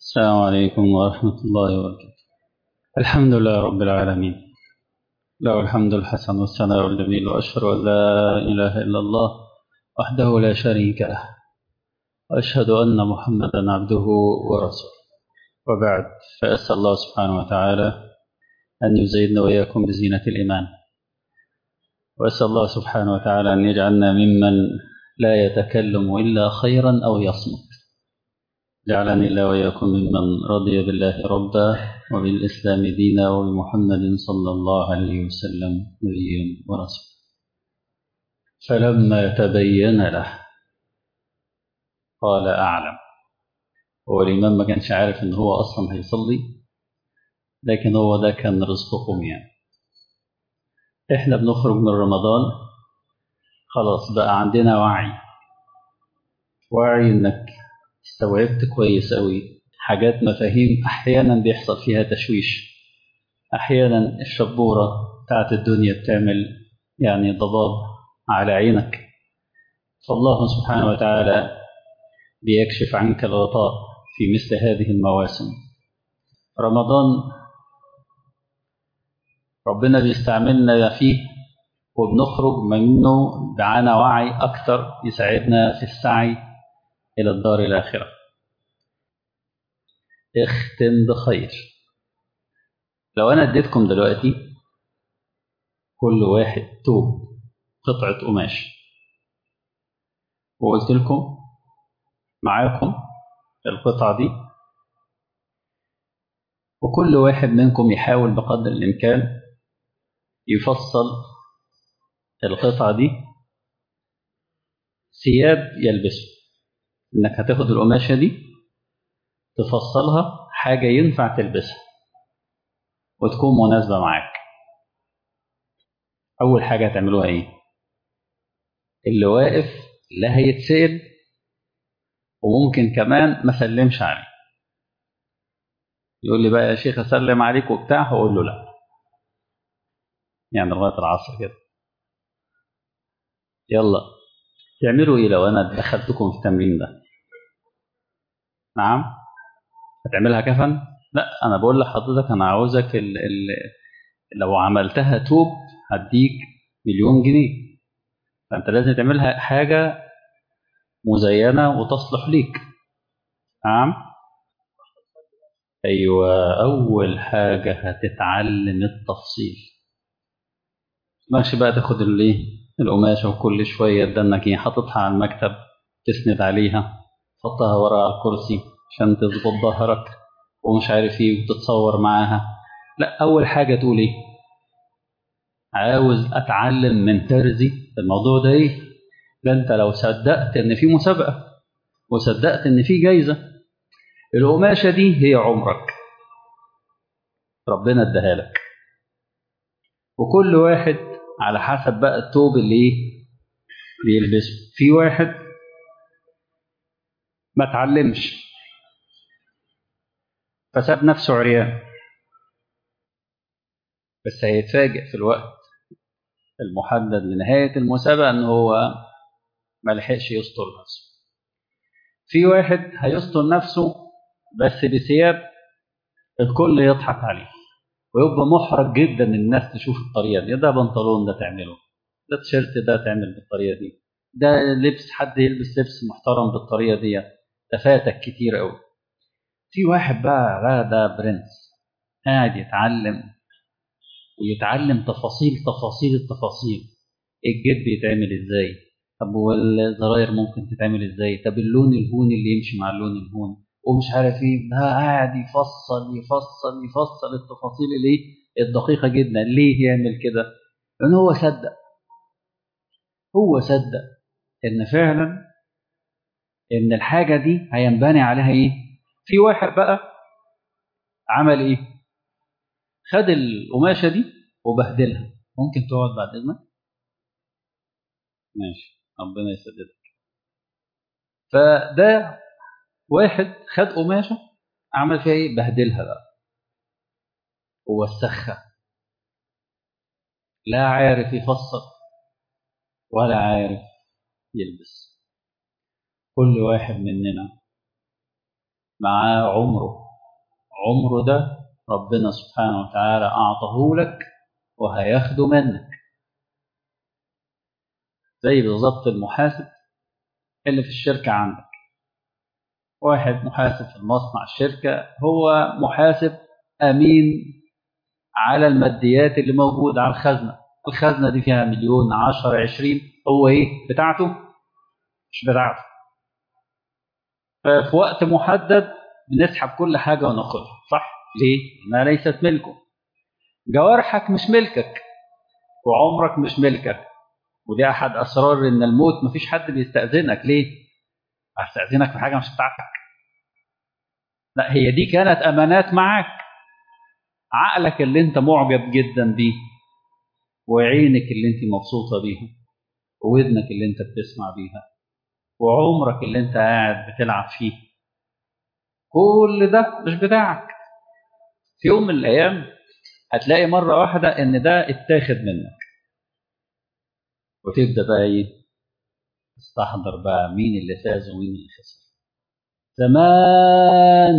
السلام عليكم ورحمة الله وبركاته الحمد لله رب العالمين له الحمد الحسن والثناء الجميل وأشهد أن لا إله إلا الله وحده لا شريك له وأشهد أن محمدا عبده ورسوله وبعد فأسأل الله سبحانه وتعالى أن يزيدنا وإياكم بزينة الإيمان وأسأل الله سبحانه وتعالى أن يجعلنا ممن لا يتكلم إلا خيرا أو يصمت جعلني الله وإياكم ممن رضي بالله ربا وبالإسلام دينا وبمحمد صلى الله عليه وسلم نبيا ورسولا فلما تبين له قال أعلم هو الإمام ما كانش عارف إن هو أصلا هيصلي لكن هو ده كان رزقكم يعني إحنا بنخرج من رمضان خلاص بقى عندنا وعي وعي إنك استوعبت كويس أوي حاجات مفاهيم أحيانا بيحصل فيها تشويش أحيانا الشبورة بتاعت الدنيا بتعمل يعني ضباب على عينك فالله سبحانه وتعالى بيكشف عنك الغطاء في مثل هذه المواسم رمضان ربنا بيستعملنا فيه وبنخرج منه معانا وعي أكثر يساعدنا في السعي إلى الدار الآخرة اختم بخير لو أنا اديتكم دلوقتي كل واحد توب قطعة قماش وقلت لكم معاكم القطعة دي وكل واحد منكم يحاول بقدر الإمكان يفصل القطعة دي ثياب يلبسه إنك هتاخد القماشة دي تفصلها حاجة ينفع تلبسها وتكون مناسبة معاك أول حاجة هتعملوها إيه؟ اللي واقف لا هيتسأل وممكن كمان ما سلمش عليه يقول لي بقى يا شيخ اسلم عليك وبتاع هقول له لا يعني لغايه العصر كده يلا تعملوا ايه لو انا دخلتكم في التمرين ده نعم هتعملها كفن لا انا بقول لحضرتك انا عاوزك ال ال لو عملتها توب هديك مليون جنيه فانت لازم تعملها حاجه مزينه وتصلح ليك نعم ايوه اول حاجه هتتعلم التفصيل ماشي بقى تاخد الايه القماشه وكل شويه تدنك ايه حاططها على المكتب تسند عليها تحطها ورا على الكرسي عشان تظبط ظهرك ومش عارف ايه وتتصور معاها لا اول حاجه تقول ايه عاوز اتعلم من ترزي الموضوع ده ايه ده انت لو صدقت ان في مسابقه وصدقت ان في جايزه القماشه دي هي عمرك ربنا اداها لك وكل واحد على حسب بقى التوب اللي ايه بيلبسه في واحد ما اتعلمش فساب نفسه عريان بس هيتفاجئ في الوقت المحدد لنهاية المسابقة ان هو ما لحقش يستر نفسه في واحد هيستر نفسه بس بثياب الكل يضحك عليه ويبقى محرج جدا الناس تشوف الطريقه دي ده بنطلون ده تعمله ده تيشيرت ده تعمل بالطريقه دي ده لبس حد يلبس لبس محترم بالطريقه دي ده فاتك كتير قوي في واحد بقى لا ده برنس قاعد يتعلم ويتعلم تفاصيل تفاصيل التفاصيل الجيب بيتعمل ازاي طب والزراير ممكن تتعمل ازاي طب اللون الهوني اللي يمشي مع اللون الهون ومش عارف ايه ده قاعد يفصل يفصل يفصل التفاصيل الايه الدقيقه جدا ليه يعمل كده لان هو صدق هو صدق ان فعلا ان الحاجه دي هينبني عليها ايه في واحد بقى عمل ايه خد القماشه دي وبهدلها ممكن تقعد بعد اذنك ماشي ربنا يسددك فده واحد خد قماشه عمل فيها ايه بهدلها بقى ووسخها لا عارف يفصل ولا عارف يلبس كل واحد مننا معاه عمره عمره ده ربنا سبحانه وتعالى أعطاه لك وهياخده منك زي بالظبط المحاسب اللي في الشركة عندك واحد محاسب في المصنع الشركة هو محاسب أمين على الماديات اللي موجودة على الخزنة الخزنة دي فيها مليون عشر عشرين هو إيه بتاعته مش بتاعته ففي وقت محدد بنسحب كل حاجة وناخدها صح ليه؟ ما ليست ملكه جوارحك مش ملكك وعمرك مش ملكك ودي أحد أسرار إن الموت مفيش حد بيستأذنك ليه؟ هستأذنك في حاجة مش بتاعتك لا هي دي كانت أمانات معاك عقلك اللي انت معجب جدا بيه وعينك اللي انت مبسوطة بيها وودنك اللي انت بتسمع بيها وعمرك اللي انت قاعد بتلعب فيه كل ده مش بتاعك في يوم من الأيام هتلاقي مرة واحدة إن ده اتاخد منك وتبدأ بقى إيه تستحضر بقى مين اللي فاز ومين اللي خسر زمان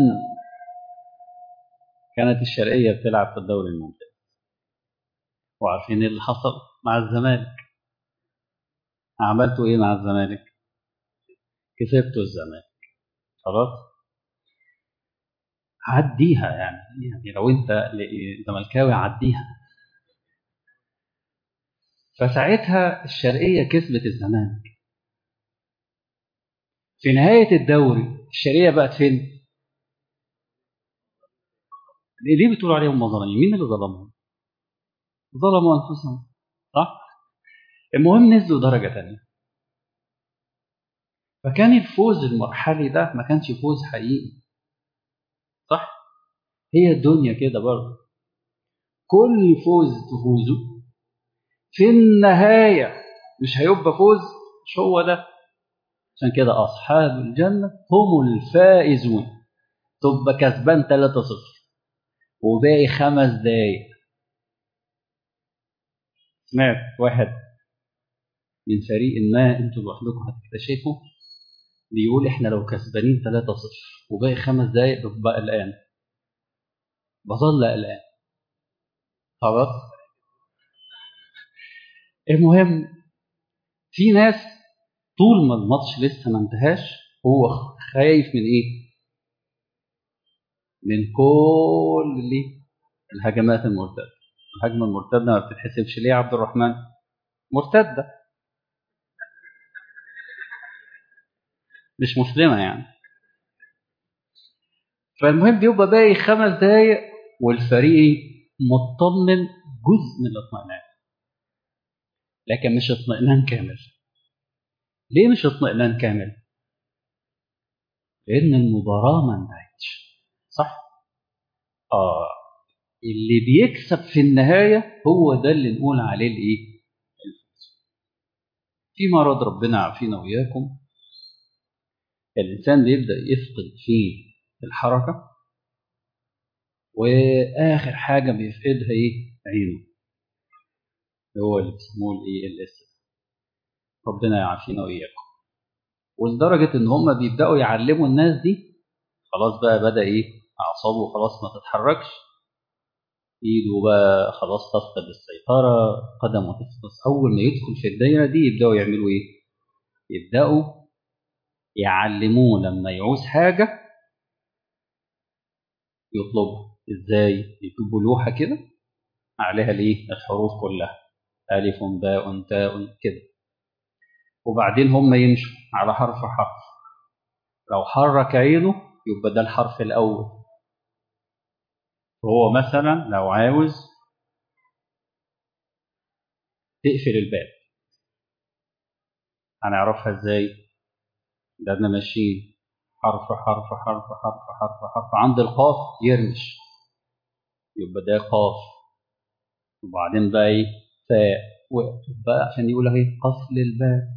كانت الشرقية بتلعب في الدوري الممتاز وعارفين ايه اللي حصل مع الزمالك عملتوا ايه مع الزمالك كسبتوا الزمالك خلاص عديها يعني يعني لو انت زملكاوي عديها فساعتها الشرقية كسبت الزمالك في نهاية الدوري الشرقية بقت فين؟ ليه بتقولوا عليهم ظالمين؟ مين اللي ظلمهم؟ ظلموا أنفسهم صح؟ المهم نزلوا درجة تانية فكان الفوز المرحلي ده ما كانش فوز حقيقي صح؟ هي الدنيا كده برضه كل فوز تفوزه في النهاية مش هيبقى فوز مش هو ده عشان كده أصحاب الجنة هم الفائزون تبقى كسبان 3-0 وباقي خمس دقايق سمعت واحد من فريق ما انتوا لوحدكم هتكتشفوا بيقول احنا لو كسبانين 3-0 وباقي خمس دقايق ببقى قلقان بظل قلقان خلاص المهم في ناس طول ما الماتش لسه ما انتهاش هو خايف من ايه؟ من كل اللي الهجمات المرتده الهجمه المرتده ما بتتحسبش ليه يا عبد الرحمن؟ مرتده مش مسلمه يعني فالمهم بيبقى باقي خمس دقايق والفريق مطمن جزء من الاطمئنان لكن مش اطمئنان كامل ليه مش اطمئنان كامل لان المباراه ما انتهتش صح اه اللي بيكسب في النهايه هو ده اللي نقول عليه الايه الفوز في مرض ربنا يعافينا واياكم الانسان بيبدا يفقد فيه الحركه واخر حاجه بيفقدها ايه عينه هو اللي بيسموه الايه الاس ربنا يعافينا واياكم ولدرجه ان هم بيبداوا يعلموا الناس دي خلاص بقى بدا ايه اعصابه خلاص ما تتحركش ايده بقى خلاص تفقد السيطره قدمه تفقد اول ما يدخل في الدايره دي يبداوا يعملوا ايه يبداوا يعلموه لما يعوز حاجه يطلبها ازاي يجيبوا لوحه كده عليها الايه الحروف كلها الف باء تاء كده وبعدين هم يمشوا على حرف حرف لو حرك عينه يبقى ده الحرف الاول وهو مثلا لو عاوز تقفل الباب هنعرفها ازاي ده احنا ماشيين حرف حرف حرف حرف حرف حرف عند القاف يرمش يبقى ده قاف وبعدين بقى ايه فاء بقى عشان يقول ايه قفل الباب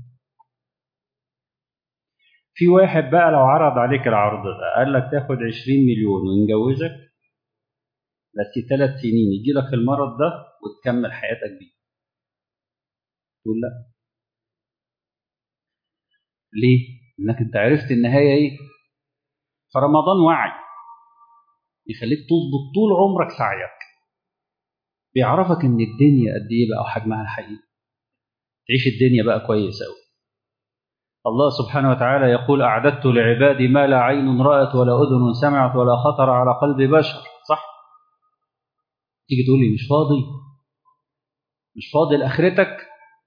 في واحد بقى لو عرض عليك العرض ده قال لك تاخد 20 مليون ونجوزك بس ثلاث سنين يجي لك المرض ده وتكمل حياتك بيه تقول لا ليه؟ انك انت عرفت النهايه ايه؟ فرمضان وعي يخليك تظبط طول عمرك سعيك بيعرفك ان الدنيا قد ايه بقى وحجمها الحقيقي تعيش الدنيا بقى كويس قوي الله سبحانه وتعالى يقول اعددت لعبادي ما لا عين رات ولا اذن سمعت ولا خطر على قلب بشر صح تيجي تقول لي مش فاضي مش فاضي لاخرتك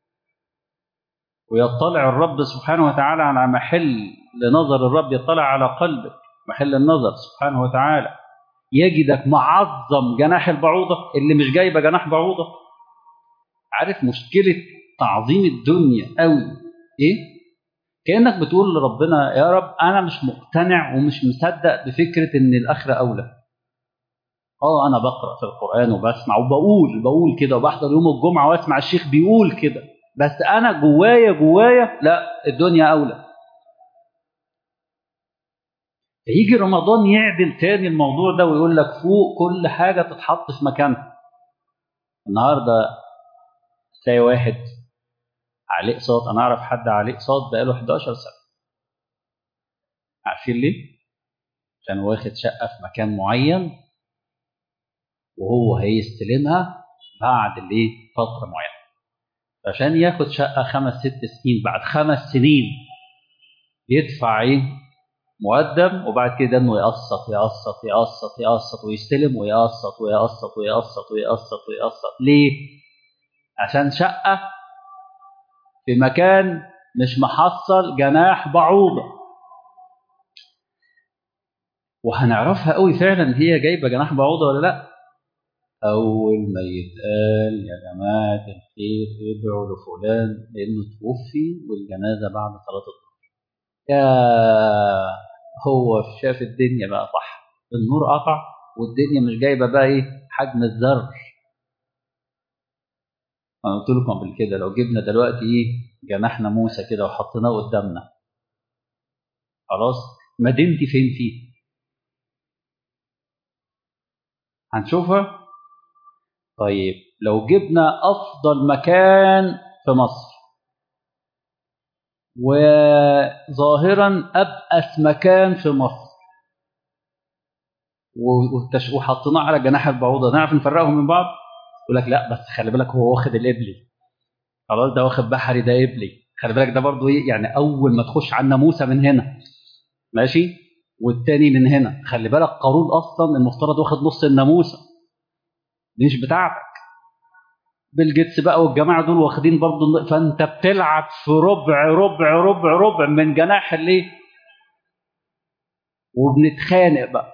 ويطلع الرب سبحانه وتعالى على محل لنظر الرب يطلع على قلبك محل النظر سبحانه وتعالى يجدك معظم جناح البعوضة اللي مش جايبة جناح بعوضة عارف مشكلة تعظيم الدنيا قوي ايه كأنك بتقول لربنا يا رب أنا مش مقتنع ومش مصدق بفكرة إن الآخرة أولى اه انا بقرا في القران وبسمع وبقول بقول كده وبحضر يوم الجمعه واسمع الشيخ بيقول كده بس انا جوايا جوايا لا الدنيا اولى فيجي رمضان يعدل تاني الموضوع ده ويقول لك فوق كل حاجه تتحط في مكانها النهارده تلاقي واحد عليه اقساط انا اعرف حد عليه اقساط بقاله 11 سنه عارفين ليه؟ عشان واخد شقه في مكان معين وهو هيستلمها بعد الايه فتره معينه عشان ياخد شقه خمس ست سنين بعد خمس سنين يدفع ايه مقدم وبعد كده انه يقسط يقسط يقسط يقسط ويستلم ويقسط ويقسط ويقسط ويقسط ويقسط ليه؟ عشان شقه في مكان مش محصل جناح بعوضه وهنعرفها قوي فعلا هي جايبه جناح بعوضه ولا لا أول ما يتقال يا جماعة الخير ادعوا لفلان لأنه توفي والجنازة بعد صلاة الظهر. يا هو شاف الدنيا بقى صح النور قطع والدنيا مش جايبة بقى إيه حجم الذر. أنا قلت لكم قبل كده لو جبنا دلوقتي إيه جناحنا موسى كده وحطيناه قدامنا خلاص مدينتي فين فيه؟ هنشوفها طيب لو جبنا افضل مكان في مصر وظاهرا ابأس مكان في مصر وحطيناه على جناح البعوضه نعرف نفرقهم من بعض يقول لك لا بس خلي بالك هو واخد الابلي خلاص ده واخد بحري ده ابلي خلي بالك ده برضو ايه يعني اول ما تخش على الناموسه من هنا ماشي والتاني من هنا خلي بالك قارون اصلا المفترض واخد نص الناموسه دي مش بتاعتك بيل جيتس بقى والجماعه دول واخدين برضه فانت بتلعب في ربع ربع ربع ربع من جناح الايه وبنتخانق بقى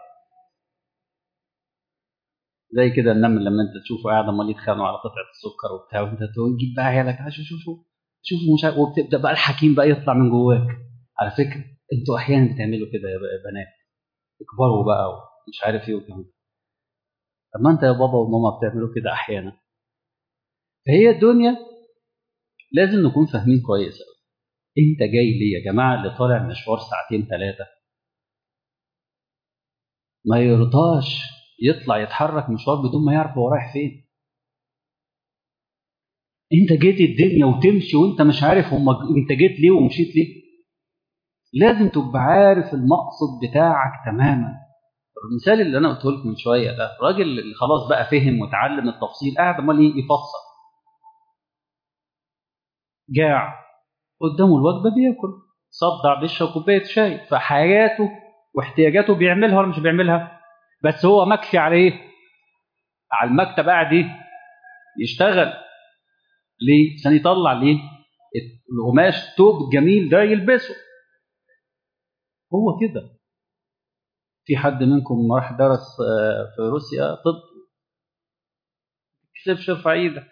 زي كده النمل لما انت تشوفه قاعد امال يتخانقوا على قطعه السكر وبتاع وانت تقول جيب بقى عيالك شوف شوف شوف شوف مش عارف وبتبدا بقى الحكيم بقى يطلع من جواك على فكره انتوا احيانا بتعملوا كده يا بنات اكبروا بقى ومش عارف ايه وكده طب ما انت يا بابا وماما بتعملوا كده احيانا فهي الدنيا لازم نكون فاهمين كويس قوي انت جاي ليه يا جماعه اللي طالع مشوار ساعتين ثلاثه ما يرضاش يطلع يتحرك مشوار بدون ما يعرف هو رايح فين انت جيت الدنيا وتمشي وانت مش عارف هم انت جيت ليه ومشيت ليه لازم تبقى عارف المقصد بتاعك تماما المثال اللي انا قلته لكم من شويه ده الراجل اللي خلاص بقى فهم وتعلم التفصيل قاعد امال يفصل جاع قدامه الوجبه بياكل صدع بيشرب كوبايه شاي فحياته واحتياجاته بيعملها ولا مش بيعملها بس هو مكفي على ايه على المكتب قاعد ايه يشتغل ليه عشان يطلع ليه القماش توب جميل ده يلبسه هو كده في حد منكم راح درس في روسيا طب تكسبش ارفع ايدك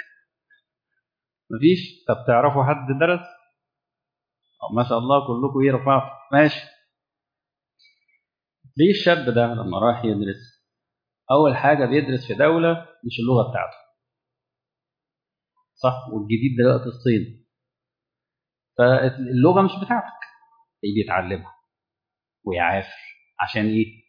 مفيش طب تعرفوا حد درس أو ما شاء الله كلكم ايه رفعتوا ماشي ليه الشاب ده لما راح يدرس اول حاجه بيدرس في دوله مش اللغه بتاعته صح والجديد دلوقتي الصين فاللغه مش بتاعتك يجي يتعلمها ويعافر عشان ايه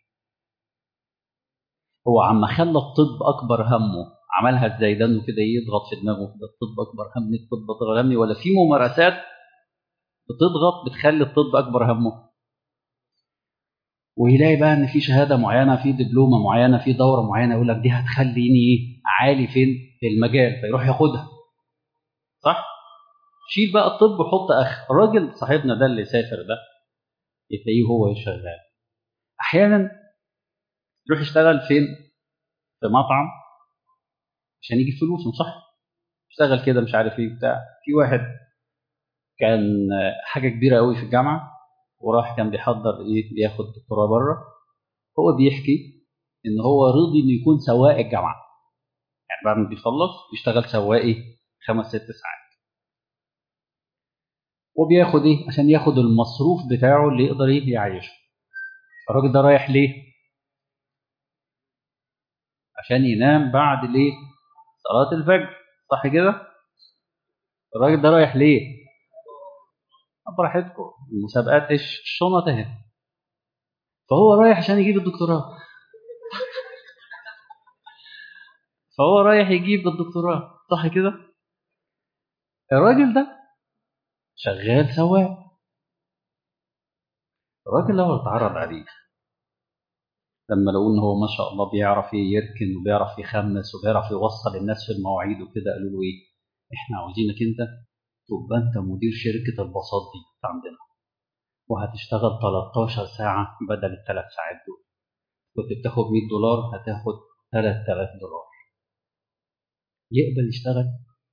هو عم خلى الطب اكبر همه عملها ازاي ده انه كده يضغط في دماغه كده الطب اكبر همي الطب اكبر همي ولا في ممارسات بتضغط بتخلي الطب اكبر همه ويلاقي بقى ان في شهاده معينه في دبلومه معينه في دوره معينه يقول لك دي هتخليني ايه عالي فين في المجال فيروح ياخدها صح شيل بقى الطب وحط اخ الراجل صاحبنا ده اللي سافر ده تلاقيه هو شغال احيانا يروح يشتغل فين في مطعم عشان يجيب فلوس صح اشتغل كده مش عارف ايه بتاع في واحد كان حاجه كبيره قوي في الجامعه وراح كان بيحضر ايه بياخد دكتوراه بره هو بيحكي ان هو رضي انه يكون سواق الجامعه يعني بعد ما بيخلص بيشتغل سواقي خمس ست ساعات وبياخد ايه عشان ياخد المصروف بتاعه اللي يقدر ايه يعيشه الراجل ده رايح ليه عشان ينام بعد ليه صلاه الفجر صح كده الراجل ده رايح ليه براحتكم المسابقات ايش الشنط اهي فهو رايح عشان يجيب الدكتوراه فهو رايح يجيب الدكتوراه صح كده الراجل ده شغال سواق الراجل لو اتعرض عليه لما لقوا ان هو ما شاء الله بيعرف يركن وبيعرف يخمس وبيعرف يوصل الناس في المواعيد وكده قالوا له ايه احنا عاوزينك انت تبقى انت مدير شركه الباصات دي عندنا وهتشتغل 13 ساعه بدل الثلاث ساعات دول كنت بتاخد 100 دولار هتاخد 3000 دولار يقبل يشتغل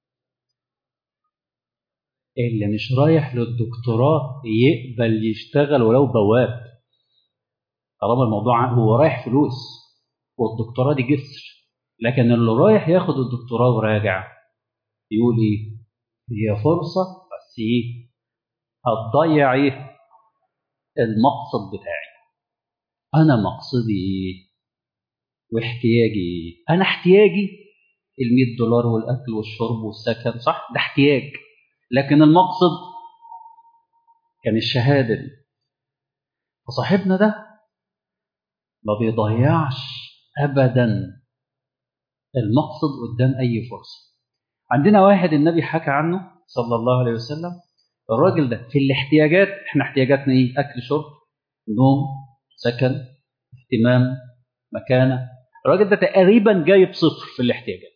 اللي مش رايح للدكتوراه يقبل يشتغل ولو بواب طالما الموضوع هو رايح فلوس والدكتوراه دي جسر لكن اللي رايح ياخد الدكتوراه وراجع يقول ايه هي فرصة بس ايه هتضيع ايه المقصد بتاعي انا مقصدي ايه واحتياجي ايه انا احتياجي ال 100 دولار والاكل والشرب والسكن صح ده احتياج لكن المقصد كان الشهادة دي فصاحبنا ده ما بيضيعش ابدا المقصد قدام اي فرصه عندنا واحد النبي حكى عنه صلى الله عليه وسلم الراجل ده في الاحتياجات احنا احتياجاتنا ايه اكل شرب نوم سكن اهتمام مكانه الراجل ده تقريبا جايب صفر في الاحتياجات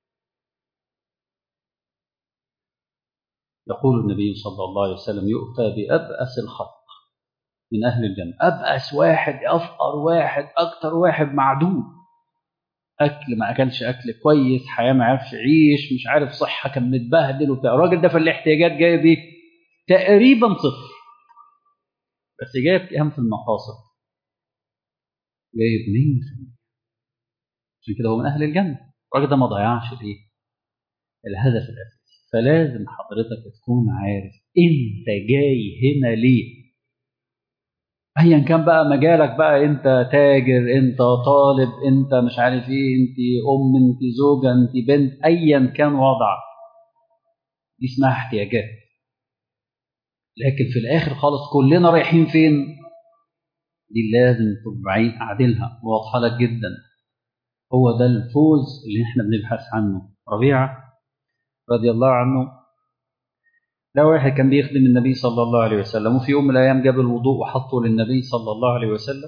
يقول النبي صلى الله عليه وسلم يؤتى بأبأس الخلق من أهل الجنة أبأس واحد أفقر واحد أكتر واحد معدوم أكل ما أكلش أكل كويس حياة ما عرفش يعيش مش عارف صحة كان متبهدل وبتاع الراجل ده في الاحتياجات جايب إيه؟ تقريبا صفر بس جايب كام في المقاصد؟ جايب 100% عشان كده هو من أهل الجنة الراجل ده ما ضيعش الإيه؟ الهدف الأساسي فلازم حضرتك تكون عارف أنت جاي هنا ليه؟ ايا كان بقى مجالك بقى انت تاجر انت طالب انت مش عارف ايه انت ام انت زوجه انت بنت ايا كان وضعك دي اسمها احتياجات لكن في الاخر خالص كلنا رايحين فين دي لازم تبقى عادلها واضحه لك جدا هو ده الفوز اللي احنا بنبحث عنه ربيعه رضي الله عنه ده واحد كان بيخدم النبي صلى الله عليه وسلم وفي يوم من الأيام جاب الوضوء وحطه للنبي صلى الله عليه وسلم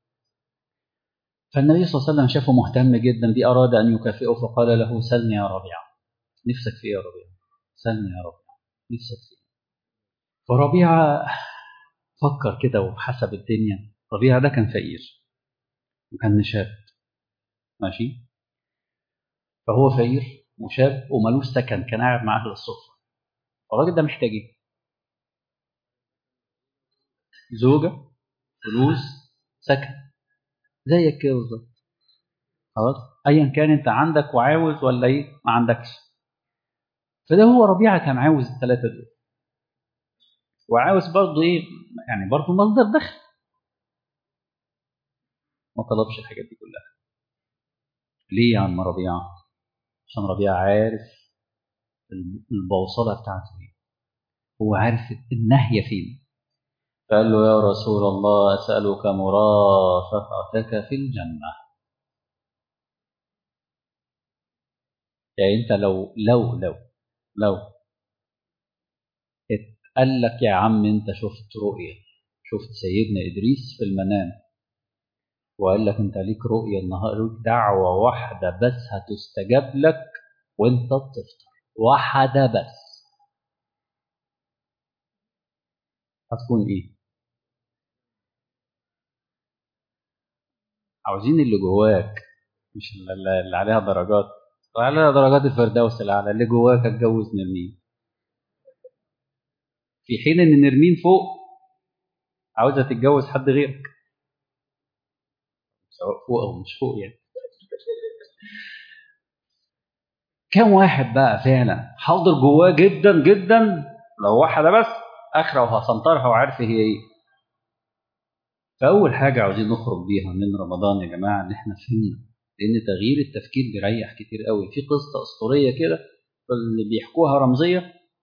فالنبي صلى الله عليه وسلم شافه مهتم جدا بيه أراد أن يكافئه فقال له سلني يا ربيعة نفسك في إيه يا ربيعة سلني يا ربيعة نفسك في إيه فربيعة فكر كده وحسب الدنيا ربيعة ده كان فقير وكان نشاب ماشي فهو فقير وشاب وملوش سكن كان قاعد مع أهل الصفة الراجل ده محتاج ايه؟ زوجة فلوس سكن زيك كده بالظبط خلاص ايا كان انت عندك وعاوز ولا ايه ما عندكش فده هو ربيعه كان عاوز الثلاثه دول وعاوز برضه ايه يعني برضه مصدر دخل ما طلبش الحاجات دي كلها ليه يا عم ربيعه عشان ربيعه عارف البوصلة بتاعته ايه هو عارف النهية فين فقال له يا رسول الله أسألك مرافقتك في الجنة يعني أنت لو لو لو لو اتقال لك يا عم أنت شفت رؤية شفت سيدنا إدريس في المنام وقال لك انت ليك رؤية النهار ليك دعوة واحدة بس هتستجاب لك وانت بتفطر واحدة بس هتكون ايه عاوزين اللي جواك مش اللي اللي عليها درجات عليها درجات الفردوس الاعلى اللي جواك اتجوز نرمين في حين ان نرمين فوق عاوزه تتجوز حد غيرك سواء فوق او مش فوق يعني كم واحد بقى فعلا حاضر جواه جدا جدا لو واحده بس اخره وهسنطرها وعارف هي ايه فاول حاجه عاوزين نخرج بيها من رمضان يا جماعه ان احنا فهمنا لان تغيير التفكير بيريح كتير قوي في قصه اسطوريه كده اللي بيحكوها رمزيه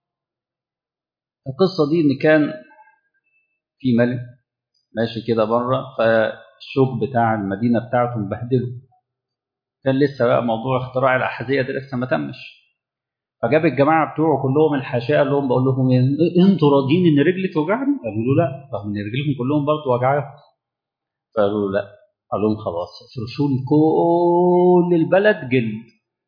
القصه دي ان كان في ملك ماشي كده بره فالشوك بتاع المدينه بتاعته مبهدله كان لسه بقى موضوع اختراع الاحذيه ده لسه ما تمش فجاب الجماعه بتوعه كلهم الحاشيه قال لهم بقول لهم إيه، انتوا راضيين ان رجلي توجعني؟ قالوا له لا رغم ان رجلكم كلهم برضه وجعاكم فقالوا له لا قال لهم خلاص افرشوا لي كل البلد جلد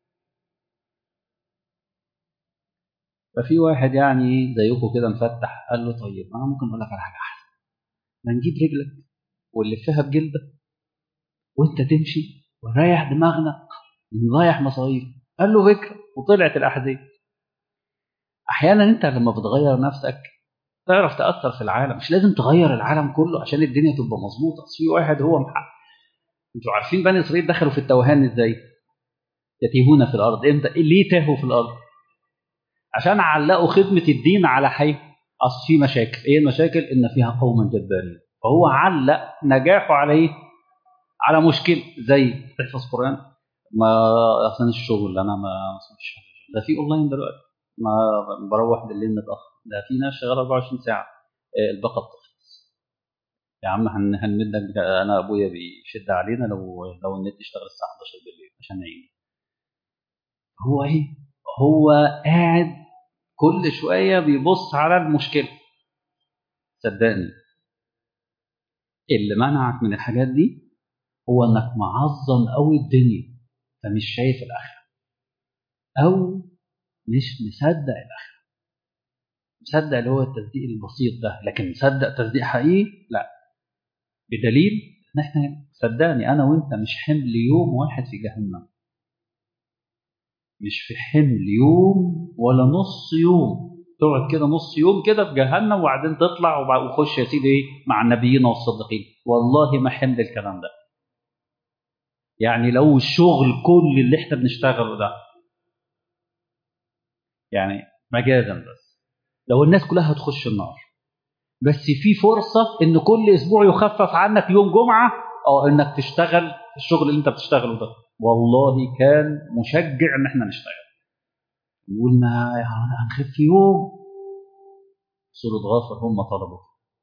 ففي واحد يعني زيكم كده مفتح قال له طيب انا ممكن اقول لك على حاجه احسن ما نجيب رجلك ونلفها بجلده وانت تمشي ونريح دماغنا ونضيع مصاريف قال له فكره وطلعت الاحذيه احيانا انت لما بتغير نفسك تعرف تاثر في العالم مش لازم تغير العالم كله عشان الدنيا تبقى مظبوطه أصل في واحد هو محقق انتوا عارفين بني اسرائيل دخلوا في التوهان ازاي يتيهون في الارض امتى ليه تاهوا في الارض عشان علقوا خدمه الدين على حي اصل في مشاكل ايه المشاكل ان فيها قوما جبارين فهو علق نجاحه على ايه على مشكله زي تحفظ قران ما اصلا الشغل انا ما مش ده في اونلاين دلوقتي ما بروح بالليل متاخر ده في ناس شغاله 24 ساعه آه، الباقه بتخلص يا عم هن- هنمدك بتاع- انا ابويا بيشد علينا لو لو النت اشتغل الساعه 11 بالليل عشان نعين هو ايه هو قاعد كل شويه بيبص على المشكله صدقني اللي منعك من الحاجات دي هو انك معظم قوي الدنيا فمش شايف الاخره او مش مصدق الاخره مصدق اللي هو التصديق البسيط ده لكن مصدق تصديق حقيقي لا بدليل ان احنا صدقني انا وانت مش حمل يوم واحد في جهنم مش في حمل يوم ولا نص يوم تقعد كده نص يوم كده في جهنم وبعدين تطلع وبع- وخش يا سيدي ايه مع النبيين والصديقين والله ما حمل الكلام ده يعني لو الشغل كل اللي احنا بنشتغله ده يعني مجازا بس لو الناس كلها هتخش النار بس في فرصة ان كل اسبوع يخفف عنك يوم جمعة او انك تشتغل الشغل اللي انت بتشتغله ده والله كان مشجع ان احنا نشتغل نقول ما يعني هنخف يوم سورة غافر هم طلبوا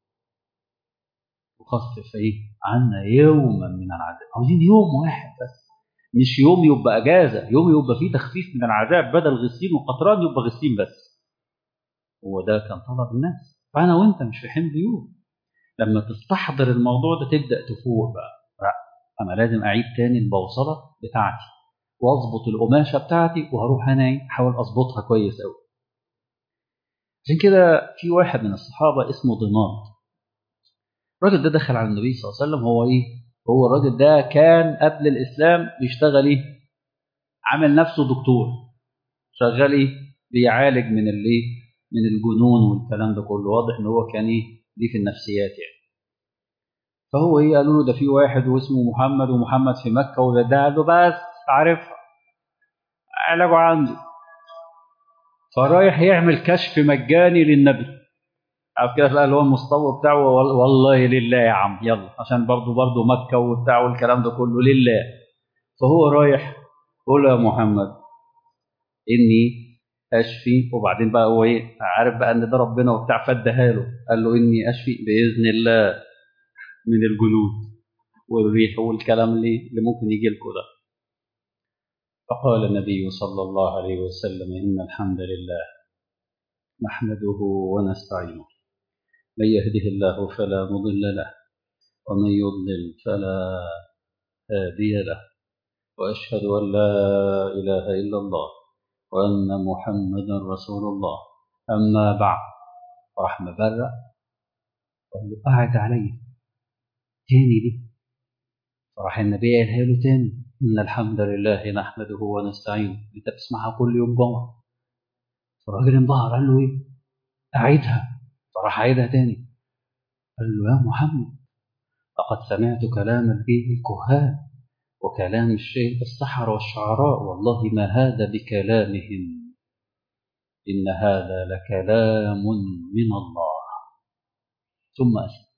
وخفف ايه عنا يوما من العذاب عاوزين يوم واحد بس مش يوم يبقى اجازه يوم يبقى فيه تخفيف من العذاب بدل غسلين وقطران يبقى غسلين بس هو ده كان طلب الناس فانا وانت مش في حمل يوم لما تستحضر الموضوع ده تبدا تفوق بقى لا انا لازم اعيد تاني البوصله بتاعتي واظبط القماشه بتاعتي وهروح انا إيه؟ احاول اظبطها كويس قوي عشان كده في واحد من الصحابه اسمه ضماد الراجل ده دخل على النبي صلى الله عليه وسلم هو ايه هو الراجل ده كان قبل الاسلام بيشتغل ايه عامل نفسه دكتور شغال ايه بيعالج من الايه من الجنون والكلام ده كله واضح ان هو كان ايه ليه في النفسيات يعني فهو ايه قالوا له ده في واحد واسمه محمد ومحمد في مكه وده ده قال له بس عارفها علاجه عنده فرايح يعمل كشف مجاني للنبي عارف كده تلاقي اللي هو المستوى بتاعه وال- والله لله يا عم يلا عشان برضه برضه مكه وبتاع والكلام ده كله لله فهو رايح قول يا محمد اني اشفي وبعدين بقى هو ايه عارف بقى ان ده ربنا وبتاع فدها له قال له اني اشفي باذن الله من الجنود والريح والكلام اللي اللي ممكن يجي لكم ده فقال النبي صلى الله عليه وسلم ان الحمد لله نحمده ونستعينه من يهده الله فلا مضل له ومن يضلل فلا هادي له وأشهد أن لا إله إلا الله وأن محمدا رسول الله أما بعد راح مبرأ قال له قعد علي تاني دي فراح النبي قالها له تاني إن الحمد لله نحمده ونستعينه أنت بتسمعها كل يوم جمعة فالراجل انبهر قال له إيه أعيدها فراح عيدها تاني قال له يا محمد لقد سمعت كلام الكهان وكلام الشيء السحر والشعراء والله ما هذا بكلامهم إن هذا لكلام من الله ثم أسلم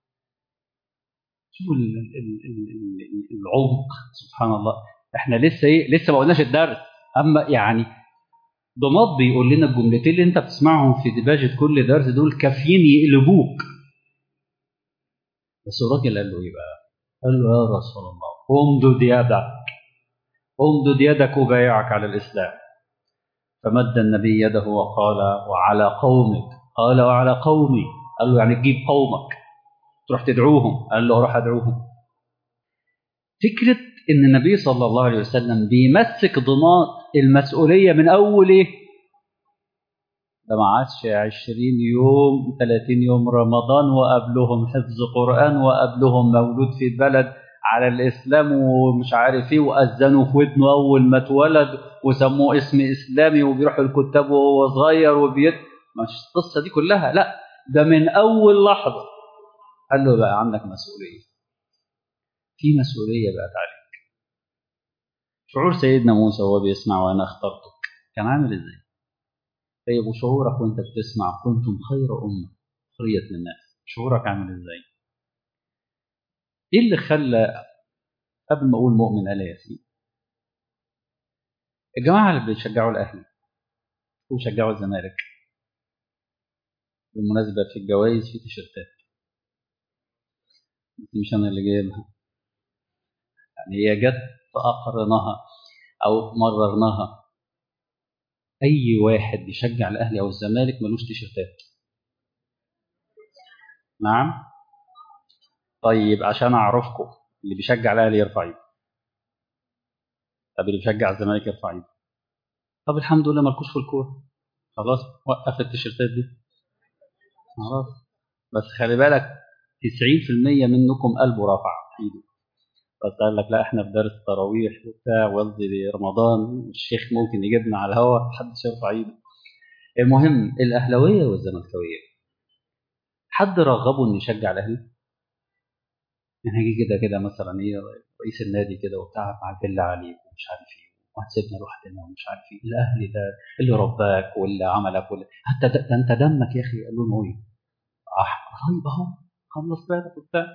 شوفوا العمق سبحان الله احنا لسه ايه لسه ما قلناش الدرس اما يعني ضماد بيقول لنا الجملتين اللي انت بتسمعهم في دباجة كل درس دول كافيين يقلبوك بس الراجل قال له ايه بقى؟ قال له يا رسول الله امدد يدك امدد يدك وبايعك على الاسلام فمد النبي يده وقال وعلى قومك قال وعلى قومي قال له يعني تجيب قومك تروح تدعوهم قال له اروح ادعوهم فكره ان النبي صلى الله عليه وسلم بيمسك ضماد المسؤوليه من اول ايه ده ما عادش 20 يوم 30 يوم رمضان وقبلهم حفظ قران وقبلهم مولود في البلد على الاسلام ومش عارف ايه واذنوا في ودنه اول ما اتولد وسموه اسم اسلامي وبيروح الكتاب وهو صغير وبيت مش القصه دي كلها لا ده من اول لحظه قال له بقى عندك مسؤوليه في مسؤوليه بقت عليك شعور سيدنا موسى وهو بيسمع وانا اخترتك كان عامل ازاي طيب وشعورك وانت بتسمع كنتم خير امه خريت للناس شعورك عامل ازاي ايه اللي خلى قبل ما اقول مؤمن قال ياسين الجماعه اللي بيشجعوا الاهلي وشجعوا الزمالك بالمناسبه في الجوائز في تيشيرتات بس مش انا اللي جايبها يعني هي جت فاقرناها او مررناها اي واحد بيشجع الاهلي او الزمالك ملوش تيشيرتات نعم طيب عشان اعرفكم اللي بيشجع الاهلي يرفع ايده طب اللي بيشجع الزمالك يرفع ايده طب الحمد لله مالكوش في الكوره خلاص وقف التيشيرتات دي خلاص بس خلي بالك 90% منكم قلبه رفع ايده بس قال لك لا احنا في درس تراويح وبتاع وقصدي رمضان والشيخ ممكن يجيبنا على الهوا محدش يرفع ايده المهم الاهلاويه والزملكاويه حد رغبه انه يشجع الاهلي؟ يعني هيجي كده كده مثلا ايه رئيس النادي كده وبتاع مع بالله عليك ومش عارف ايه وهتسيبنا لوحدنا ومش عارف ايه الاهلي ده اللي رباك واللي عملك واللي حتى ده, ده انت دمك يا اخي قال لهم ايه؟ احمر طيب اهو خلص بالك وبتاع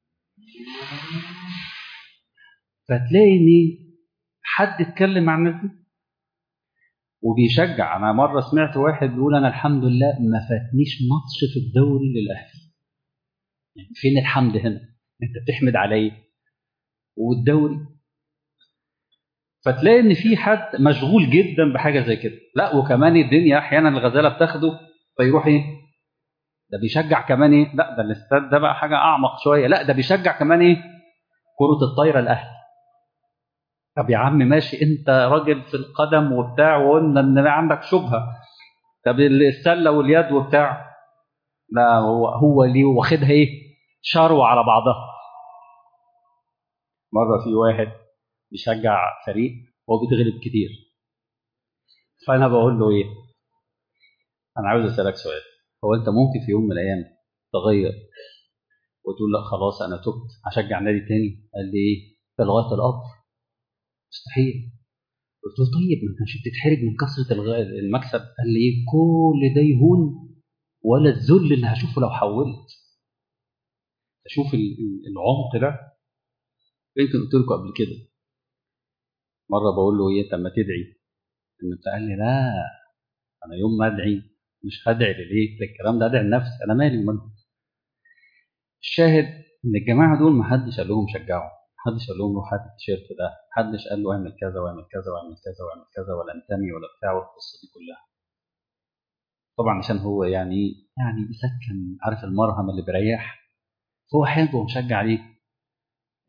فتلاقي ان حد اتكلم مع الناس دي وبيشجع انا مره سمعت واحد بيقول انا الحمد لله ما فاتنيش ماتش في الدوري للاهلي يعني فين الحمد هنا انت بتحمد عليا والدوري فتلاقي ان في حد مشغول جدا بحاجه زي كده لا وكمان الدنيا احيانا الغزاله بتاخده فيروح ايه ده بيشجع كمان ايه لا ده الاستاد ده بقى حاجه اعمق شويه لا ده بيشجع كمان ايه كره الطايره الاهلي طب يا عم ماشي انت راجل في القدم وبتاع وقلنا ان عندك شبهه طب السله واليد وبتاع لا هو هو ليه واخدها ايه شروه على بعضها مره في واحد بيشجع فريق وهو بيتغلب كتير فانا بقول له ايه انا عاوز اسالك سؤال هو انت ممكن في يوم من الايام تغير وتقول لا خلاص انا تبت هشجع نادي تاني قال لي ايه في لغايه القبر مستحيل قلت له طيب ما انت مش بتتحرج من كثره المكسب قال لي ايه كل ده يهون ولا الذل اللي هشوفه لو حولت اشوف العمق ده يمكن قلت لكم قبل كده مره بقول له ايه طب ما تدعي انت قال لي لا انا يوم ما ادعي مش هدعي لليه الكلام ده ادعي لنفسي انا مالي ومالهم الشاهد ان الجماعه دول ما حدش قال لهم شجعوا محدش قال لهم روح هات التيشيرت ده محدش قال له اعمل كذا واعمل كذا واعمل كذا واعمل كذا ولا انتمي ولا بتاع والقصه دي كلها طبعا عشان هو يعني يعني يسكن عارف المرهم اللي بيريح فهو حلو ومشجع عليه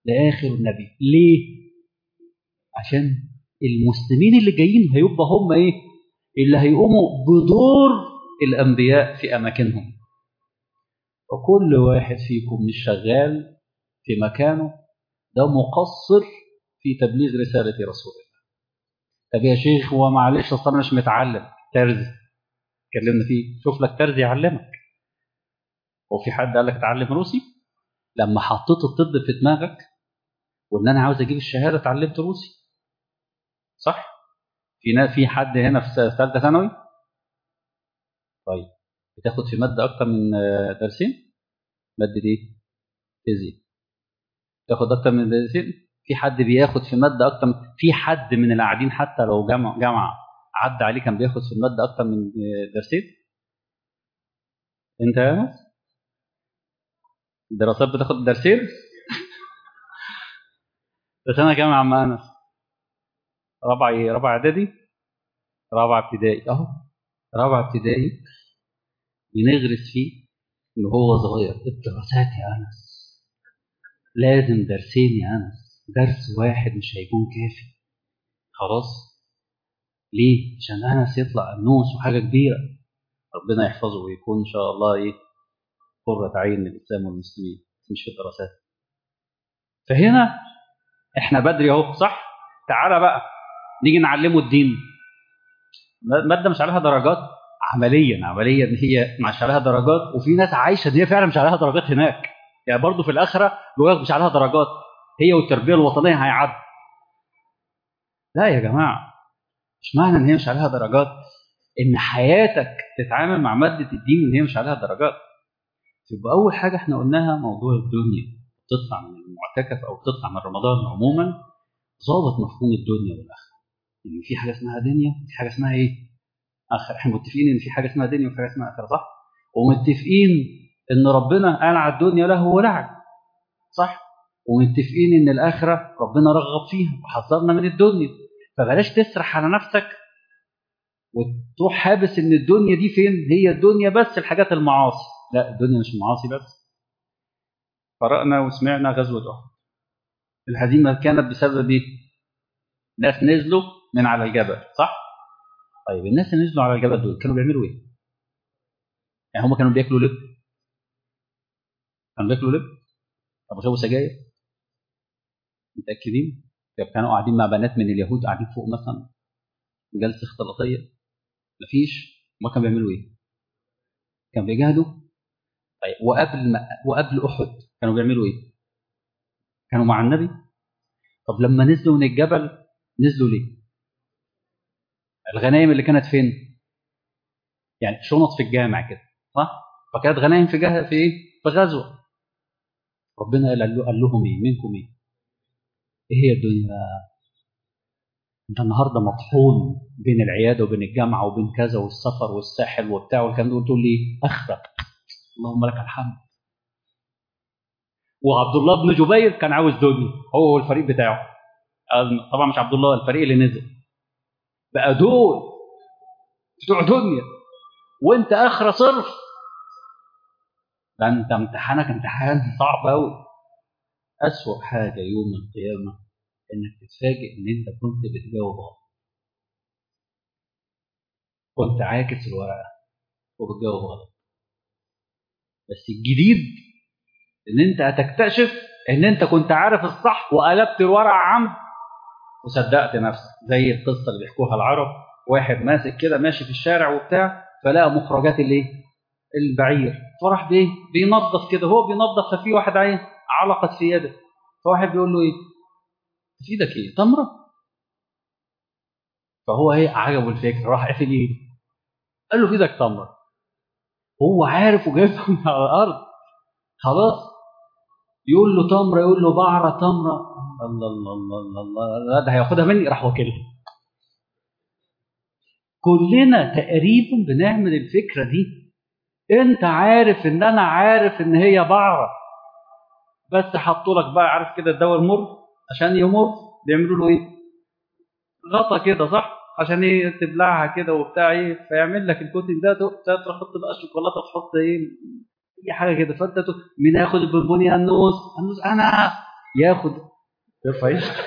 لاخر النبي ليه عشان المسلمين اللي جايين هيبقى هم ايه اللي هيقوموا بدور الانبياء في اماكنهم وكل واحد فيكم مش شغال في مكانه ده مقصر في تبليغ رساله رسول الله طب يا شيخ هو معلش اصل انا مش متعلم ترزي اتكلمنا فيه شوف لك ترزي يعلمك هو في حد قال لك اتعلم روسي لما حطيت الطب في دماغك وان انا عاوز اجيب الشهاده اتعلمت روسي صح في ناس في حد هنا في ثالثه ثانوي طيب بتاخد في ماده اكتر من درسين ماده ايه فيزياء تاخد اكتر من درسين في حد بياخد في ماده اكتر من في حد من اللي قاعدين حتى لو جامعه جامعه عدى عليه كان بياخد في الماده اكتر من درسين انت يا ناس الدراسات بتاخد درسين بس انا كام يا عم انس رابعه ايه رابعه اعدادي رابعه ابتدائي اهو رابعه ابتدائي بنغرس فيه ان هو صغير الدراسات يا انس لازم درسين يا انس درس واحد مش هيكون كافي خلاص ليه عشان انس يطلع انوس وحاجه كبيره ربنا يحفظه ويكون ان شاء الله ايه قرة عين للإسلام والمسلمين مش في الدراسات فهنا احنا بدري اهو صح تعالى بقى نيجي نعلمه الدين مادة مش عليها درجات عمليا عمليا هي مش عليها درجات وفي ناس عايشة ان هي فعلا مش عليها درجات هناك يعني برضه في الآخرة بيقول مش عليها درجات هي والتربية الوطنية هيعدوا لا يا جماعة مش معنى ان هي مش عليها درجات ان حياتك تتعامل مع مادة الدين ان هي مش عليها درجات يبقى أول حاجة احنا قلناها موضوع الدنيا تطلع من المعتكف أو تطلع من رمضان عموما ظابط مفهوم الدنيا والآخرة إن يعني في حاجة اسمها دنيا وفي حاجة اسمها إيه؟ آخر احنا متفقين إن في حاجة اسمها دنيا وفي حاجة اسمها آخرة صح؟ ومتفقين إن ربنا قال على الدنيا له ولعب صح؟ ومتفقين إن الآخرة ربنا رغب فيها وحذرنا من الدنيا فبلاش تسرح على نفسك وتروح حابس إن الدنيا دي فين؟ هي الدنيا بس الحاجات المعاصي لا الدنيا مش المعاصي بس قرأنا وسمعنا غزوة أحد الهزيمة كانت بسبب إيه؟ ناس نزلوا من على الجبل صح؟ طيب الناس اللي نزلوا على الجبل دول كانوا بيعملوا إيه؟ يعني هم كانوا بياكلوا لب كانوا بياكلوا لب طب بيشربوا سجاير متأكدين؟ طب كانوا قاعدين مع بنات من اليهود قاعدين فوق مثلا جلسة اختلاطية مفيش ما كانوا بيعملوا إيه؟ كانوا بيجاهدوا طيب وقبل ما وقبل احد كانوا بيعملوا ايه؟ كانوا مع النبي؟ طب لما نزلوا من الجبل نزلوا ليه؟ الغنائم اللي كانت فين؟ يعني شنط في الجامع كده صح؟ فكانت غنائم في جه... في ايه؟ في غزوه ربنا قال, قال لهم ايه؟ منكم ايه؟ ايه هي الدنيا؟ انت النهارده مطحون بين العياده وبين الجامعه وبين كذا والسفر والساحل وبتاع والكلام ده وتقول لي اخرق اللهم لك الحمد وعبد الله بن جبير كان عاوز دنيا هو والفريق بتاعه طبعا مش عبد الله الفريق اللي نزل بقى دول بتوع دنيا وانت اخره صرف ده انت امتحانك امتحان صعب قوي اسوأ حاجه يوم القيامه انك تتفاجئ ان انت كنت بتجاوب غلط كنت عاكس الورقه وبتجاوب غلط بس الجديد ان انت هتكتشف ان انت كنت عارف الصح وقلبت الورقه عمد وصدقت نفسك زي القصه اللي بيحكوها العرب واحد ماسك كده ماشي في الشارع وبتاع فلقى مخرجات الايه؟ البعير فراح بايه؟ بينظف كده هو بينظف ففي واحد عين علقت في يده فواحد بيقول له ايه؟ في ايدك ايه؟ تمره؟ فهو ايه عجبه الفكره راح قافل ايده قال له في ايدك تمره هو عارف وجايبها من على الارض خلاص يقول له تمره يقول له بعره تمره الله الله الله الله, الله. ده هياخدها مني راح واكلها كلنا تقريبا بنعمل الفكره دي انت عارف ان انا عارف ان هي بعره بس حطوا لك بقى عارف كده الدواء المر عشان يمر بيعملوا له ايه غطا كده صح عشان ايه تبلعها كده وبتاع ايه فيعمل لك الكوتنج ده تحط بقى شوكولاته تحط ايه اي حاجه كده فانت من ياخد البونبوني النوز النوز انا ياخد يرفع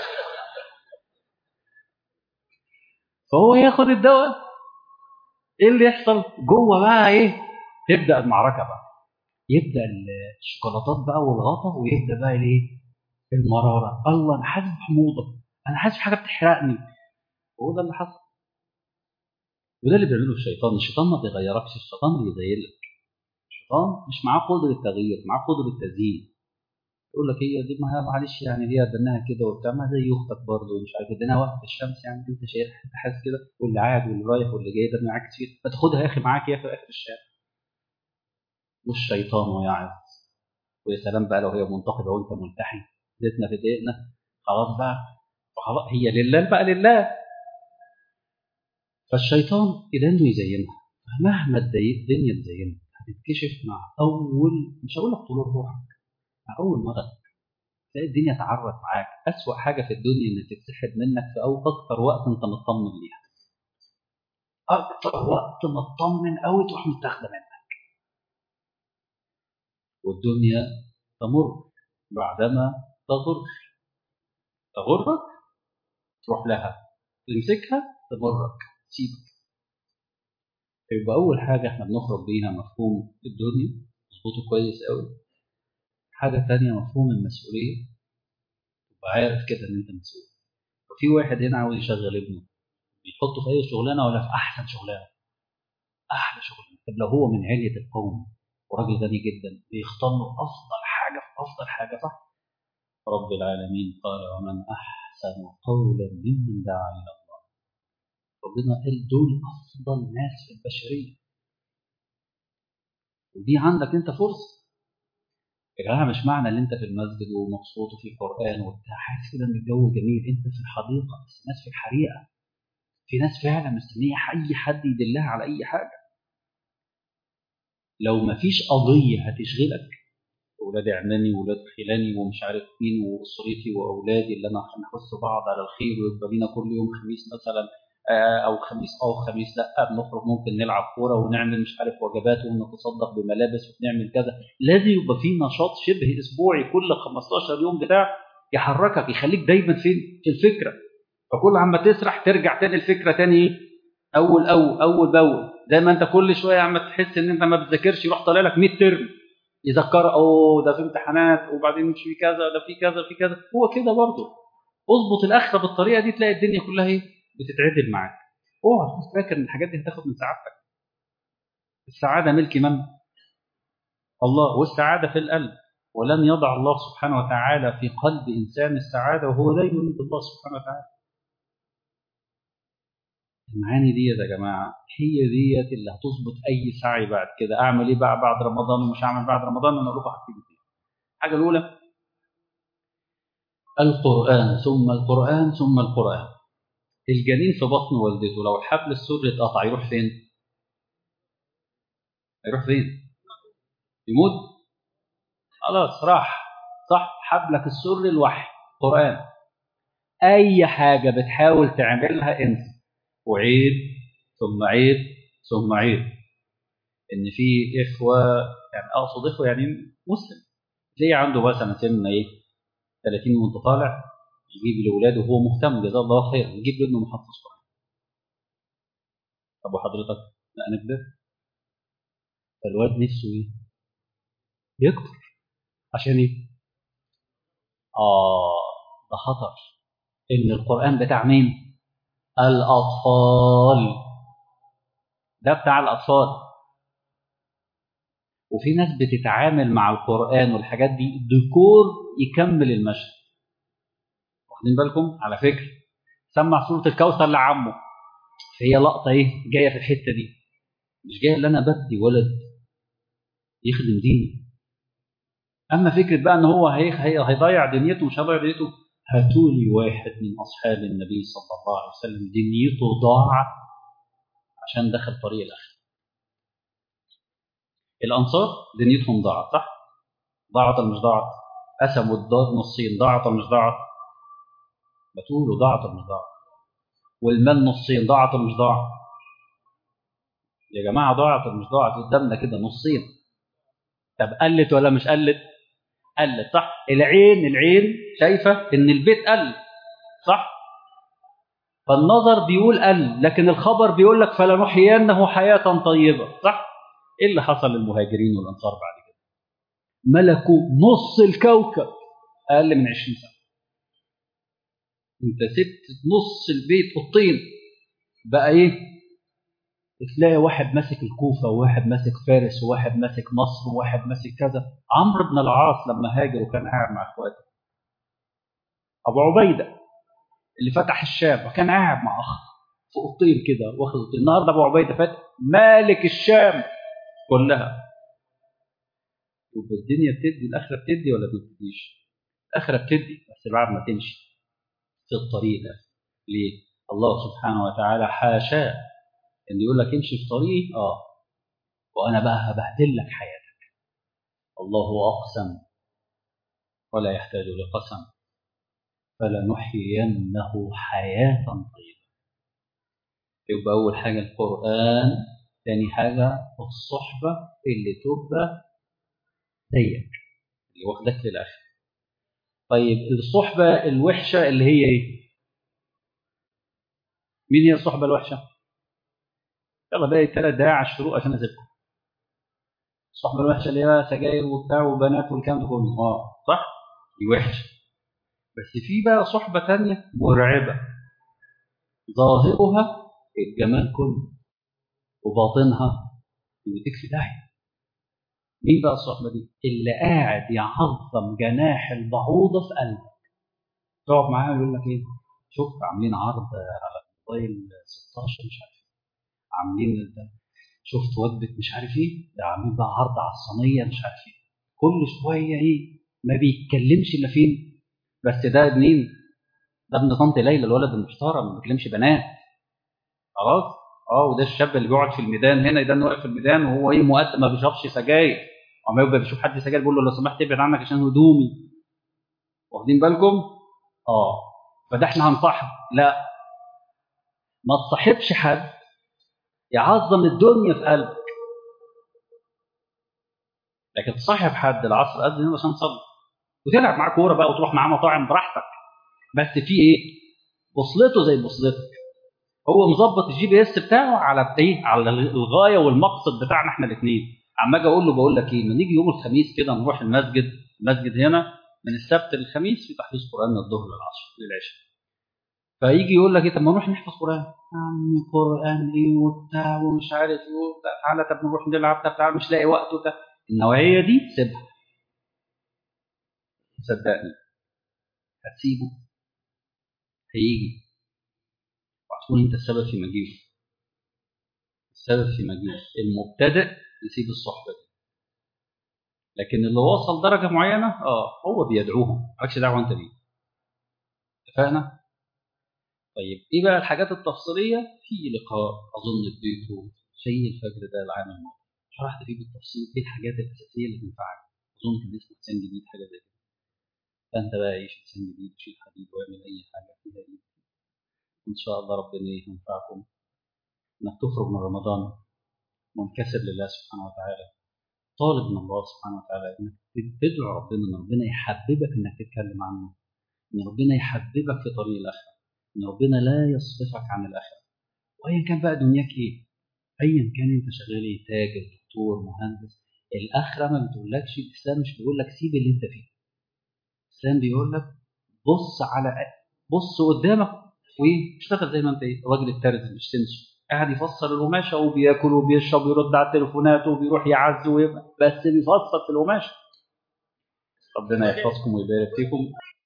فهو ياخد الدواء ايه اللي يحصل جوه بقى ايه تبدا المعركه بقى يبدا الشوكولاتات بقى والغطا ويبدا بقى الايه المراره الله انا حاسس بحموضه انا حاسس بحاجه بتحرقني هو ده اللي حصل وده اللي بيعمله الشيطان الشيطان ما بيغيركش الشيطان بيزيلك الشيطان مش معاه قدره تغيير معاه قدره تزيين يقول لك هي دي ما هي معلش يعني هي دناها كده وبتاع ما زي اختك برضه ومش عارف اديناها وقت في الشمس يعني انت شايف انت حاسس كده واللي قاعد واللي رايح واللي جاي ده معاك كتير ما تاخدها يا اخي معاك يا اخي في اخر الشارع والشيطان ويعظ ويا سلام بقى لو هي منتقبه وانت ملتحي زيتنا في دقيقنا خلاص بقى فخلاص هي لله بقى لله فالشيطان الى انه يزينها مهما الدنيا تزينها هتتكشف مع اول مش هقول لك طلوع روحك مع اول مره تلاقي الدنيا تعرف معاك اسوأ حاجه في الدنيا ان تتسحب منك في او اكتر وقت انت مطمن ليها اكتر وقت مطمن قوي تروح متاخده منك والدنيا تمر بعدما تغر تغرك تروح لها تمسكها تمرك تسيبك يبقى أول حاجة احنا بنخرج بيها مفهوم الدنيا نظبطه كويس قوي حاجة تانية مفهوم المسؤولية تبقى عارف كده إن أنت مسؤول وفي واحد هنا عاوز يشغل ابنه بيحطه في أي شغلانة ولا في أحسن شغلانة أحلى شغلانة طب لو هو من علية القوم وراجل غني جدا بيختار له أفضل حاجة في أفضل حاجة صح رب العالمين قال ومن أحسن قولا ممن دعا إلى الله ربنا قال دول أفضل ناس في البشرية ودي عندك أنت فرصة يا جماعة مش معنى إن أنت في المسجد ومبسوط وفي قرآن وبتاع حاسس كده إن الجو جميل أنت في الحديقة بس الناس في الحريقة في ناس فعلا مستنية أي حد يدلها على أي حاجة لو مفيش قضية هتشغلك ولاد عمامي وولاد خلاني ومش عارف مين واسرتي واولادي اللي انا هنحث بعض على الخير ويبقى لينا كل يوم خميس مثلا او خميس او خميس لا بنخرج ممكن نلعب كوره ونعمل مش عارف وجبات ونتصدق بملابس ونعمل كذا لازم يبقى في نشاط شبه اسبوعي كل 15 يوم بتاع يحركك يخليك دايما فين في الفكره فكل عما تسرح ترجع تاني الفكره تاني ايه اول اول اول باول زي ما انت كل شويه عم تحس ان انت ما بتذاكرش يروح طالع لك 100 ترم يذكر اوه ده في امتحانات وبعدين مش في كذا ده في كذا في كذا هو كده برضه اظبط الاخره بالطريقه دي تلاقي الدنيا كلها ايه بتتعدل معاك اوعى تكون فاكر ان الحاجات دي هتاخد من سعادتك السعاده ملك من الله والسعاده في القلب ولن يضع الله سبحانه وتعالى في قلب انسان السعاده وهو لا يريد الله سبحانه وتعالى المعاني دي يا جماعه هي ديت اللي هتظبط اي سعي بعد كده اعمل ايه بقى بعد رمضان ومش هعمل بعد رمضان انا اروح حاجتين الحاجه الاولى القران ثم القران ثم القران الجنين في بطن والدته لو الحبل السري اتقطع يروح فين يروح فين يموت خلاص راح صح حبلك السري الوحي قران اي حاجه بتحاول تعملها انت وعيد ثم عيد ثم عيد ان في اخوه يعني اقصد اخوه يعني مسلم تلاقيه عنده مثلا سن ايه 30 وانت طالع يجيب لاولاده وهو مهتم جزاه الله خير يجيب لابنه محفظ قران طب وحضرتك لا انا كبرت فالواد نفسه ايه؟ يكبر عشان ايه؟ اه ده خطر ان القران بتاع مين؟ الأطفال ده بتاع الأطفال وفي ناس بتتعامل مع القرآن والحاجات دي ديكور يكمل المشهد واخدين بالكم على فكرة سمع سورة الكوثر لعمه فهي لقطة ايه جاية في الحتة دي مش جاية اللي أنا بدي ولد يخدم ديني أما فكرة بقى إن هو هي هيضيع دنيته مش هيضيع دنيته هاتوا لي واحد من أصحاب النبي صلى الله عليه وسلم دنيته ضاعت عشان دخل طريق الآخرة. الأنصار دنيتهم ضاعت صح؟ ضاعت ولا مش ضاعت؟ قسموا الدار نصين ضاعت ولا مش ضاعت؟ بتقولوا ضاعت ولا مش ضاعت؟ والمال نصين ضاعت ولا مش ضاعت؟ يا جماعة ضاعت ولا مش ضاعت؟ قدامنا كده نصين. طب قلت ولا مش قلت؟ قلت صح العين العين شايفه ان البيت قل صح فالنظر بيقول قل لكن الخبر بيقول لك فلنحيينه حياه طيبه صح ايه اللي حصل للمهاجرين والانصار بعد كده ملكوا نص الكوكب اقل من 20 سنه انت سبت نص البيت اوضتين بقى ايه تلاقي واحد ماسك الكوفة وواحد ماسك فارس وواحد ماسك مصر وواحد ماسك كذا عمرو بن العاص لما هاجر وكان قاعد مع اخواته ابو عبيدة اللي فتح الشام وكان قاعد مع اخ في اوضتين كده واخد اوضتين النهارده ابو عبيدة فاتح مالك الشام كلها يبقى الدنيا بتدي الاخره بتدي ولا ما بتديش؟ الاخره بتدي بس بعد ما تمشي في الطريق ده ليه؟ الله سبحانه وتعالى حاشاه ان يقول لك امشي في طريقي اه وانا بقى هبهدل لك حياتك الله اقسم ولا يحتاج لقسم فلنحيينه حياه طيبه يبقى اول حاجه القران ثاني حاجه الصحبه اللي تبقى زيك اللي واخدك للاخر طيب الصحبه الوحشه اللي هي ايه مين هي الصحبه الوحشه يلا باقي ثلاث دقايق على الشروق عشان اسيبكم الصحبه الوحشه اللي هي سجاير وبتاع وبنات والكلام ده كله اه صح دي وحشه بس في بقى صحبه تانية مرعبه ظاهرها الجمال كله وباطنها يوديك في داهيه مين بقى الصحبه دي اللي قاعد يعظم جناح البعوضه في قلبك تقعد معاه ويقول لك ايه شوف عاملين عرض على موبايل 16 مش عارف عاملين ده شفت وجبه مش عارف ايه ده عاملين بقى عرض على الصينيه مش عارف ايه كل شويه ايه ما بيتكلمش الا فين بس ده مين ده ابن طنط ليلى الولد المحترم ما بيكلمش بنات خلاص اه وده الشاب اللي بيقعد في الميدان هنا ده واقف في الميدان وهو ايه مؤدب ما بيشربش سجاير وما يبقى بيشوف حد سجاير بيقول له لو سمحت ابعد عنك عشان هدومي واخدين بالكم اه فده احنا هنصاحب لا ما تصاحبش حد يعظم الدنيا في قلبك لكن تصاحب حد العصر قد عشان تصلي وتلعب معاه كوره بقى وتروح معاه مطاعم براحتك بس في ايه بوصلته زي بوصلتك هو مظبط الجي بي اس بتاعه على ايه على الغايه والمقصد بتاعنا احنا الاثنين عم اجي اقول له بقول لك ايه ما نيجي يوم الخميس كده نروح المسجد المسجد هنا من السبت للخميس في تحفيظ قران من الظهر للعصر للعشاء فيجي يقول لك ايه طب ما نروح نحفظ قران يا عم قران ايه وبتاع ومش عارف ايه وبتاع تعالى طب نروح نلعب طب تعالى مش لاقي وقت وبتاع النوعيه دي سيبها صدقني هتسيبه هيجي وهتكون انت السبب في مجيئه السبب في مجيئه المبتدئ يسيب الصحبه دي لكن اللي وصل درجه معينه اه هو بيدعوهم مالكش دعوه انت بيه اتفقنا طيب ايه بقى الحاجات التفصيليه في لقاء اظن اديته شيء الفجر ده العام الماضي شرحت فيه بالتفصيل ايه الحاجات الاساسيه اللي تنفعك اظن كان اسمه حسين جديد حاجه زي كده فانت بقى عيش حسين جديد وشيل حديد واعمل اي حاجه فيها ايه ان شاء الله ربنا ينفعكم انك تخرج من رمضان منكسر لله سبحانه وتعالى طالب من الله سبحانه وتعالى انك تدعو ربنا ان ربنا يحببك انك تتكلم عنه ان ربنا يحببك في طريق الاخره ان ربنا لا يصرفك عن الاخره وايا كان بقى دنياك ايه ايا كان انت شغال ايه تاجر دكتور مهندس الاخره ما بتقولكش الاسلام مش بيقول لك سيب اللي انت فيه الاسلام بيقول لك بص على بص قدامك واشتغل زي ما انت ايه الراجل الترزي مش تنسوا قاعد يفسر القماشه وبياكل وبيشرب ويرد على التليفونات وبيروح يعز ويبقى بس بيفسر في القماشه ربنا يحفظكم ويبارك فيكم